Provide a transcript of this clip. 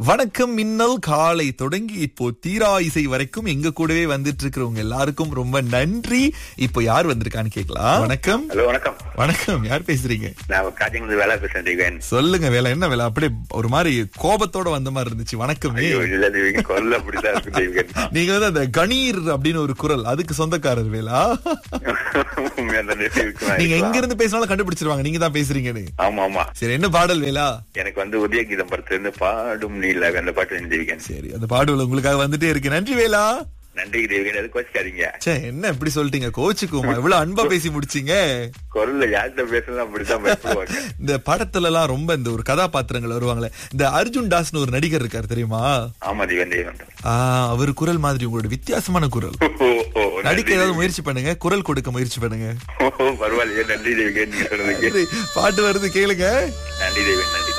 வணக்கம் மின்னல் காலை தொடங்கி இப்போ தீரா இசை வரைக்கும் எங்க கூடவே வந்துட்டு இருக்கிறவங்க எல்லாருக்கும் ரொம்ப நன்றி இப்போ யார் வந்திருக்கான்னு கேக்கலாம் வணக்கம் ஹலோ வணக்கம் வணக்கம் யார் பேசுறீங்க நான் காஞ்சிங்கிலிருந்து வேலை பேசுறேன் திவேன் சொல்லுங்க வேலை என்ன வேலை அப்படியே ஒரு மாதிரி கோபத்தோட வந்த மாதிரி இருந்துச்சு வணக்கமே ஐயோ, இல்ல திவேன் குரல் அப்படிதான் இருக்கு திவேன் நீங்க வந்து அந்த கணீர் அப்படின்னு ஒரு குரல் அதுக்கு சொந்தக்காரர் வேலா உண்மையா தானே இருக்குமா? நீங்க எங்க இருந்து பேசினாலும் கண்டுபிடிச்சிருவாங்க நீங்க தான் பேசுறீங்கன்னு ஆமா ஆமா சரி என்ன பாடல் வேலா எனக்கு வந்து உதயகீதம் படத்துல இருந்து பாடும் நீல அந்த பாட்டு எழுந்திருக்கேன் சரி அந்த பாடல் உங்களுக்காக வந்துட்டே இருக்கு நன்றி வேலா நன்றி தேவிகன் அது கோச்சிக்காதீங்க ச்சே என்ன இப்படி சொல்லிட்டீங்க கோச்சுக்குமா இவ்வளவு அன்பா பேசி முடிச்சீங்க குரல்ல யார்கிட்ட பேசலாம் அப்படித்தான் பயப்படுவாங்க இந்த படத்துல எல்லாம் ரொம்ப இந்த ஒரு கதாபாத்திரங்கள் வருவாங்களே இந்த அர்ஜுன் தாஸ்னு ஒரு நடிகர் இருக்காரு தெரியுமா ஆமா திவேன் தேவன் ஆ, அவர் குரல் மாதிரி உங்களோட வித்தியாசமான குரல் ஓ, ஓ, நன்றி நடிக்க ஏதாவது தேவிகன். முயற்சி பண்ணுங்க குரல் கொடுக்க முயற்சி பண்ணுங்க ஓ, பரவாயில்லையே நன்றி தேவிகன் நீங்க சொன்னதுக்கு பாட்டு வருது கேளுங்க நன்றி தேவன் நன்றி